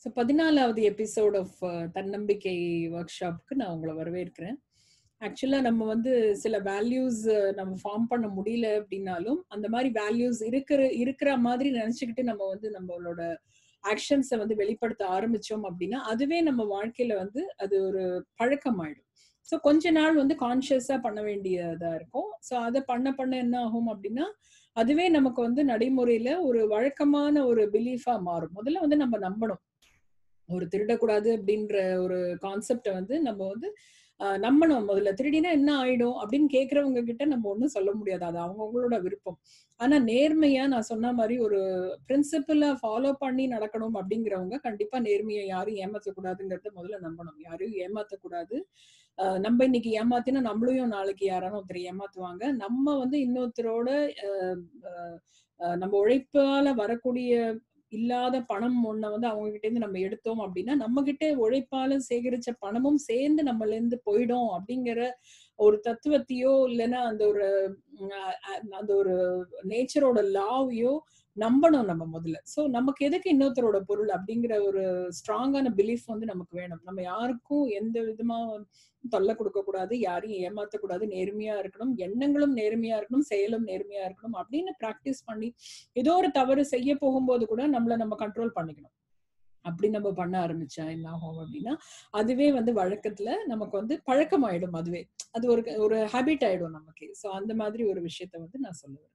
so பதினாலாவது episode of தன்னம்பிக்கை work ஷாப்புக்கு நான் உங்களை வரவேற்கிறேன் ஆக்சுவலா நம்ம வந்து சில வேல்யூஸ் நம்ம ஃபார்ம் பண்ண முடியல அப்படின்னாலும் அந்த மாதிரி வேல்யூஸ் இருக்கிற இருக்கிற மாதிரி நினைச்சுக்கிட்டு நம்ம வந்து நம்மளோட ஆக்ஷன்ஸை வந்து வெளிப்படுத்த ஆரம்பிச்சோம் அப்படின்னா அதுவே நம்ம வாழ்க்கையில வந்து அது ஒரு பழக்கம் ஆயிடும் ஸோ கொஞ்ச நாள் வந்து கான்சியஸா பண்ண வேண்டியதா இருக்கும் ஸோ அதை பண்ண பண்ண என்ன ஆகும் அப்படின்னா அதுவே நமக்கு வந்து நடைமுறையில ஒரு வழக்கமான ஒரு பிலீஃபா மாறும் முதல்ல வந்து நம்ம நம்பணும் ஒரு திருடக்கூடாது அப்படின்ற ஒரு கான்செப்டை வந்து நம்ம வந்து நம்பணும் முதல்ல திருடினா என்ன ஆயிடும் அப்படின்னு கேக்குறவங்க கிட்ட நம்ம ஒண்ணும் சொல்ல முடியாது அது அவங்கவுங்களோட விருப்பம் ஆனா நேர்மையா நான் சொன்ன மாதிரி ஒரு பிரின்சிபலை ஃபாலோ பண்ணி நடக்கணும் அப்படிங்கிறவங்க கண்டிப்பா நேர்மையை யாரும் ஏமாத்தக்கூடாதுங்கிறத முதல்ல நம்பணும் யாரையும் ஏமாத்தக்கூடாது நம்ம இன்னைக்கு ஏமாத்தினா நம்மளையும் நாளைக்கு யாராலும் ஒருத்தர் ஏமாத்துவாங்க நம்ம வந்து இன்னொருத்தரோட நம்ம உழைப்பால வரக்கூடிய இல்லாத பணம் ஒண்ண வந்து அவங்க கிட்ட இருந்து நம்ம எடுத்தோம் அப்படின்னா நம்ம கிட்ட உழைப்பால சேகரிச்ச பணமும் சேர்ந்து நம்மள இருந்து போயிடும் அப்படிங்கிற ஒரு தத்துவத்தையோ இல்லைன்னா அந்த ஒரு அந்த ஒரு நேச்சரோட லாவையோ நம்பணும் நம்ம முதல்ல சோ நமக்கு எதுக்கு இன்னொருத்தரோட பொருள் அப்படிங்கிற ஒரு ஸ்ட்ராங்கான பிலீஃப் வந்து நமக்கு வேணும் நம்ம யாருக்கும் எந்த விதமா தொல்லை கொடுக்க கூடாது யாரையும் ஏமாத்த கூடாது நேர்மையா இருக்கணும் எண்ணங்களும் நேர்மையா இருக்கணும் செயலும் நேர்மையா இருக்கணும் அப்படின்னு பிராக்டிஸ் பண்ணி ஏதோ ஒரு தவறு செய்ய போகும்போது கூட நம்மள நம்ம கண்ட்ரோல் பண்ணிக்கணும் அப்படி நம்ம பண்ண ஆரம்பிச்சா என்ன ஆகும் அப்படின்னா அதுவே வந்து வழக்கத்துல நமக்கு வந்து பழக்கம் ஆயிடும் அதுவே அது ஒரு ஒரு ஹேபிட் ஆயிடும் நமக்கு சோ அந்த மாதிரி ஒரு விஷயத்த வந்து நான் சொல்லுவேன்